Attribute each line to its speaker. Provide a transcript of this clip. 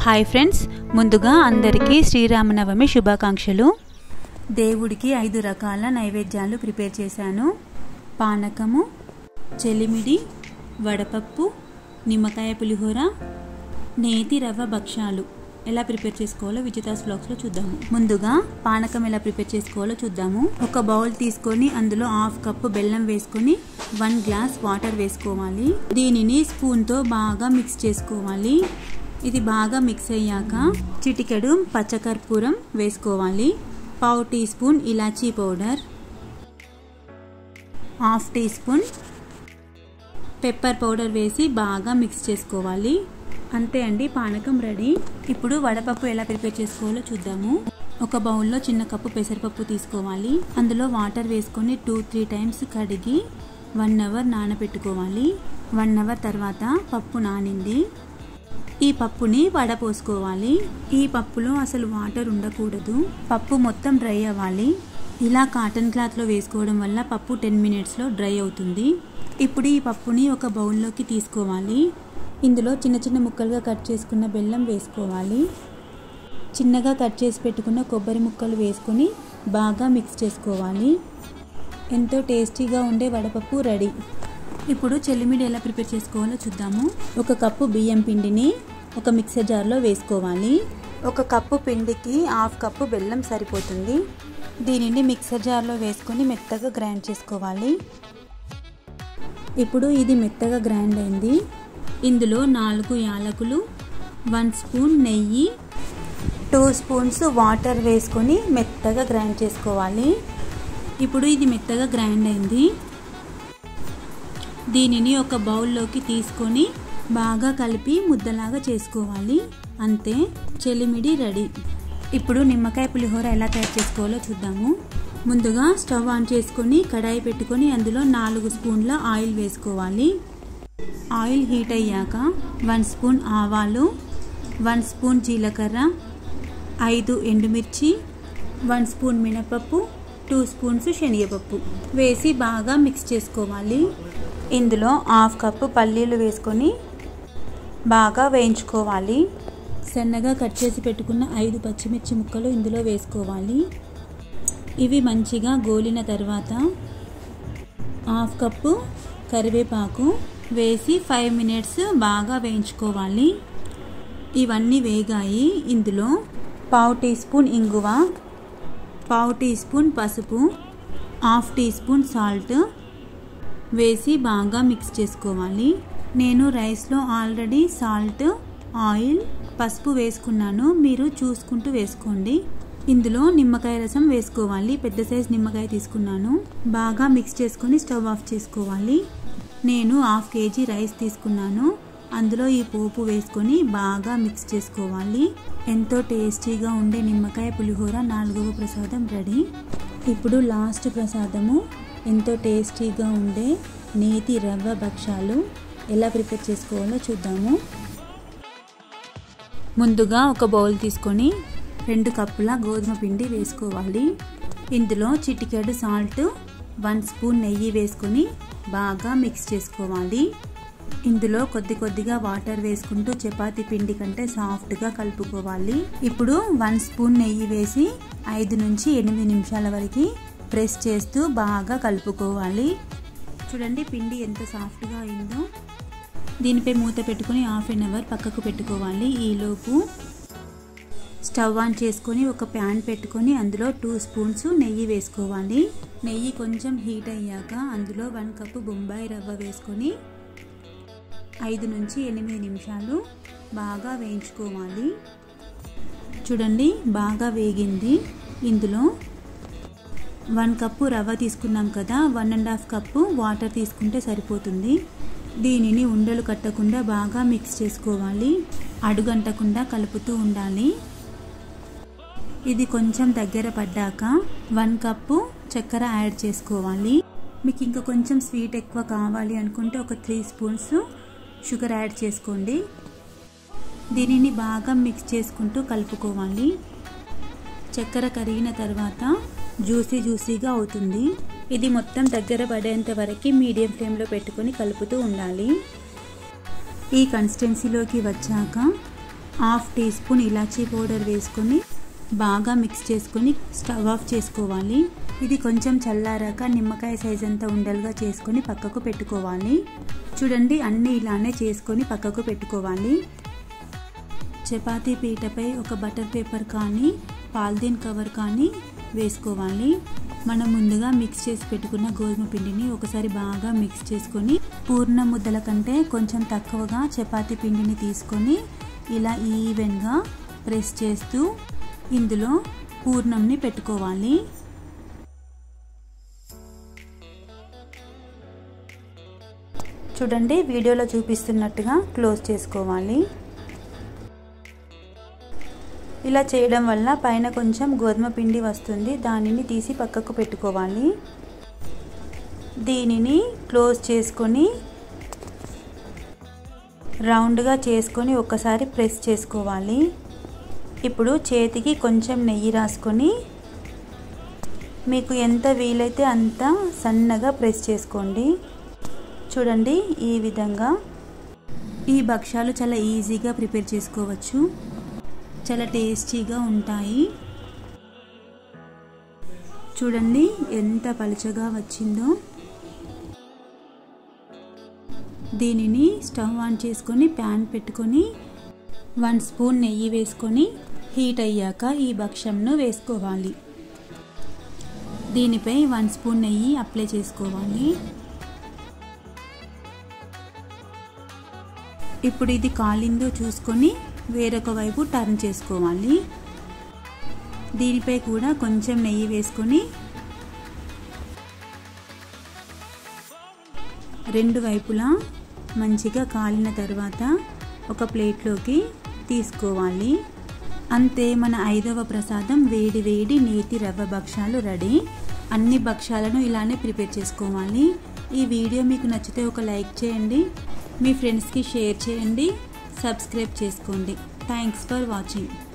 Speaker 1: hi friends ముందుగా అందరికీ శ్రీరామనవమి శుభాకాంక్షలు దేవుడికి ఐదు రకాల నైవేద్యాలు ప్రిపేర్ చేశాను పానకము చెలిమిడి వడపప్పు నిమ్మకాయ పులిహోర నేతి రవ్వ భక్షాలు ఎలా ప్రిపేర్ చేసుకోవాలో విజితాస్ బ్లాగ్స్లో చూద్దాము ముందుగా పానకం ఎలా ప్రిపేర్ చేసుకోవాలో చూద్దాము ఒక బౌల్ తీసుకొని అందులో హాఫ్ కప్పు బెల్లం వేసుకొని వన్ గ్లాస్ వాటర్ వేసుకోవాలి దీనిని స్పూన్తో బాగా మిక్స్ చేసుకోవాలి ఇది బాగా మిక్స్ అయ్యాక చిటికెడు పచ్చకర్పూరం వేసుకోవాలి పావు టీ స్పూన్ ఇలాచీ powder half teaspoon pepper powder వేసి బాగా మిక్స్ చేసుకోవాలి అంతే అండి పానకం రెడీ ఇప్పుడు వడపప్పు ఎలా ప్రిపేర్ చేసుకోవాలో చూద్దాము ఒక బౌల్లో చిన్న కప్పు పెసరపప్పు తీసుకోవాలి అందులో వాటర్ వేసుకొని టూ త్రీ టైమ్స్ కడిగి వన్ అవర్ నానబెట్టుకోవాలి వన్ అవర్ తర్వాత పప్పు నానింది ఈ పప్పుని వడపోసుకోవాలి ఈ పప్పులో అసలు వాటర్ ఉండకూడదు పప్పు మొత్తం డ్రై అవ్వాలి ఇలా కాటన్ క్లాత్లో వేసుకోవడం వల్ల పప్పు టెన్ మినిట్స్లో డ్రై అవుతుంది ఇప్పుడు ఈ పప్పుని ఒక బౌల్లోకి తీసుకోవాలి ఇందులో చిన్న చిన్న ముక్కలుగా కట్ చేసుకున్న బెల్లం వేసుకోవాలి చిన్నగా కట్ చేసి పెట్టుకున్న కొబ్బరి ముక్కలు వేసుకొని బాగా మిక్స్ చేసుకోవాలి ఎంతో టేస్టీగా ఉండే వడపప్పు రెడీ ఇప్పుడు చెల్లిమిడి ఎలా ప్రిపేర్ చేసుకోవాలో చూద్దాము ఒక కప్పు బియ్యం పిండిని ఒక మిక్సర్ జార్లో వేసుకోవాలి ఒక కప్పు పిండికి హాఫ్ కప్పు బెల్లం సరిపోతుంది దీనిని మిక్సర్ జార్లో వేసుకొని మెత్తగా గ్రైండ్ చేసుకోవాలి ఇప్పుడు ఇది మెత్తగా గ్రైండ్ అయింది ఇందులో నాలుగు యాలకులు వన్ స్పూన్ నెయ్యి టూ స్పూన్స్ వాటర్ వేసుకొని మెత్తగా గ్రైండ్ చేసుకోవాలి ఇప్పుడు ఇది మెత్తగా గ్రైండ్ అయింది దీనిని ఒక బౌల్లోకి తీసుకొని బాగా కలిపి ముద్దలాగా చేసుకోవాలి అంతే చెలిమిడి రెడీ ఇప్పుడు నిమ్మకాయ పులిహోర ఎలా తయారు చేసుకోవాలో చూద్దాము ముందుగా స్టవ్ ఆన్ చేసుకొని కడాయి పెట్టుకొని అందులో నాలుగు స్పూన్ల ఆయిల్ వేసుకోవాలి ఆయిల్ హీట్ అయ్యాక వన్ స్పూన్ ఆవాలు వన్ స్పూన్ జీలకర్ర ఐదు ఎండుమిర్చి వన్ స్పూన్ మినపప్పు టూ స్పూన్స్ శనగపప్పు వేసి బాగా మిక్స్ చేసుకోవాలి ఇందులో హాఫ్ కప్పు పల్లీలు వేసుకొని బాగా వేయించుకోవాలి సన్నగా కట్ చేసి పెట్టుకున్న ఐదు పచ్చిమిర్చి ముక్కలు ఇందులో వేసుకోవాలి ఇవి మంచిగా గోలిన తర్వాత హాఫ్ కప్పు కరివేపాకు వేసి ఫైవ్ మినిట్స్ బాగా వేయించుకోవాలి ఇవన్నీ వేగాయి ఇందులో పావు టీ స్పూన్ ఇంగువ పావు టీ స్పూన్ పసుపు హాఫ్ టీ స్పూన్ సాల్ట్ వేసి బాగా మిక్స్ చేసుకోవాలి నేను రైస్లో ఆల్రెడీ సాల్ట్ ఆయిల్ పసుపు వేసుకున్నాను మీరు చూసుకుంటూ వేసుకోండి ఇందులో నిమ్మకాయ రసం వేసుకోవాలి పెద్ద సైజ్ నిమ్మకాయ తీసుకున్నాను బాగా మిక్స్ చేసుకొని స్టవ్ ఆఫ్ చేసుకోవాలి నేను హాఫ్ కేజీ రైస్ తీసుకున్నాను అందులో ఈ పోపు వేసుకొని బాగా మిక్స్ చేసుకోవాలి ఎంతో టేస్టీగా ఉండే నిమ్మకాయ పులిహోర నాలుగవ ప్రసాదం రెడీ ఇప్పుడు లాస్ట్ ప్రసాదము ఎంతో టేస్టీగా ఉండే నేతి రవ్వ భక్షాలు ఎలా ప్రిపేర్ చేసుకోవాలో చూద్దాము ముందుగా ఒక బౌల్ తీసుకొని రెండు కప్పుల గోధుమ పిండి వేసుకోవాలి ఇందులో చిటికెడు సాల్ట్ వన్ స్పూన్ నెయ్యి వేసుకొని బాగా మిక్స్ చేసుకోవాలి ఇందులో కొద్ది కొద్దిగా వాటర్ వేసుకుంటూ చపాతీ పిండి కంటే సాఫ్ట్గా కలుపుకోవాలి ఇప్పుడు వన్ స్పూన్ నెయ్యి వేసి ఐదు నుంచి ఎనిమిది నిమిషాల వరకు ప్రెస్ చేస్తూ బాగా కలుపుకోవాలి చూడండి పిండి ఎంత సాఫ్ట్గా అయిందో దీనిపై మూత పెట్టుకొని హాఫ్ అన్ అవర్ పక్కకు పెట్టుకోవాలి ఈలోపు స్టవ్ ఆన్ చేసుకొని ఒక ప్యాన్ పెట్టుకొని అందులో టూ స్పూన్స్ నెయ్యి వేసుకోవాలి నెయ్యి కొంచెం హీట్ అయ్యాక అందులో వన్ కప్పు బొంబాయి రవ్వ వేసుకొని ఐదు నుంచి ఎనిమిది నిమిషాలు బాగా వేయించుకోవాలి చూడండి బాగా వేగింది ఇందులో వన్ కప్పు రవ్వ తీసుకున్నాం కదా one and half cup water తీసుకుంటే సరిపోతుంది దీనిని ఉండలు కట్టకుండా బాగా మిక్స్ చేసుకోవాలి అడుగంటకుండా కలుపుతూ ఉండాలి ఇది కొంచెం దగ్గర పడ్డాక వన్ కప్పు చక్కెర యాడ్ చేసుకోవాలి మీకు ఇంకా కొంచెం స్వీట్ ఎక్కువ కావాలి అనుకుంటే ఒక త్రీ స్పూన్స్ షుగర్ యాడ్ చేసుకోండి దీనిని బాగా మిక్స్ చేసుకుంటూ కలుపుకోవాలి చక్కెర కరిగిన తర్వాత జ్యూసీ జ్యూసీగా అవుతుంది ఇది మొత్తం దగ్గర పడేంత వరకు మీడియం ఫ్లేమ్లో పెట్టుకొని కలుపుతూ ఉండాలి ఈ కన్సిస్టెన్సీలోకి వచ్చాక హాఫ్ టీ స్పూన్ ఇలాచీ పౌడర్ వేసుకొని బాగా మిక్స్ చేసుకొని స్టవ్ ఆఫ్ చేసుకోవాలి ఇది కొంచెం చల్లారాక నిమ్మకాయ సైజ్ అంతా ఉండలుగా చేసుకొని పక్కకు పెట్టుకోవాలి చూడండి అన్నీ ఇలానే చేసుకొని పక్కకు పెట్టుకోవాలి చపాతీ పీటపై ఒక బటర్ పేపర్ కానీ పాలిథిన్ కవర్ కానీ వేసుకోవాలి మనం ముందుగా మిక్స్ చేసి పెట్టుకున్న గోధుమ పిండిని ఒకసారి బాగా మిక్స్ చేసుకొని పూర్ణ ముద్దల కంటే కొంచెం తక్కువగా చపాతీ పిండిని తీసుకొని ఇలా ఈవెన్గా ప్రెస్ చేస్తూ ఇందులో పూర్ణంని పెట్టుకోవాలి చూడండి వీడియోలో చూపిస్తున్నట్టుగా క్లోజ్ చేసుకోవాలి ఇలా చేయడం వల్ల పైన కొంచెం గోధుమ పిండి వస్తుంది దానిని తీసి పక్కకు పెట్టుకోవాలి దీనిని క్లోజ్ చేసుకొని రౌండ్గా చేసుకొని ఒకసారి ప్రెస్ చేసుకోవాలి ఇప్పుడు చేతికి కొంచెం నెయ్యి రాసుకొని మీకు ఎంత వీలైతే అంత సన్నగా ప్రెస్ చేసుకోండి చూడండి ఈ విధంగా ఈ భక్ష్యాలు చాలా ఈజీగా ప్రిపేర్ చేసుకోవచ్చు చాలా టేస్టీగా ఉంటాయి చూడండి ఎంత పలుచగా వచ్చిందో దీనిని స్టవ్ ఆన్ చేసుకొని ప్యాన్ పెట్టుకొని వన్ స్పూన్ నెయ్యి వేసుకొని హీట్ అయ్యాక ఈ భక్ష్యంను వేసుకోవాలి దీనిపై వన్ స్పూన్ నెయ్యి అప్లై చేసుకోవాలి ఇప్పుడు ఇది కాలిందో చూసుకొని వేరొక వైపు టర్న్ చేసుకోవాలి దీనిపై కూడా కొంచెం నెయ్యి వేసుకొని రెండు వైపులా మంచిగా కాలిన తర్వాత ఒక ప్లేట్లోకి తీసుకోవాలి అంతే మన ఐదవ ప్రసాదం వేడి వేడి నేతి రవ్వ భక్షాలు రెడీ అన్ని భక్షాలను ఇలానే ప్రిపేర్ చేసుకోవాలి ఈ వీడియో మీకు నచ్చితే ఒక లైక్ చేయండి మీ ఫ్రెండ్స్కి షేర్ చేయండి సబ్స్క్రైబ్ చేసుకోండి థ్యాంక్స్ ఫర్ వాచింగ్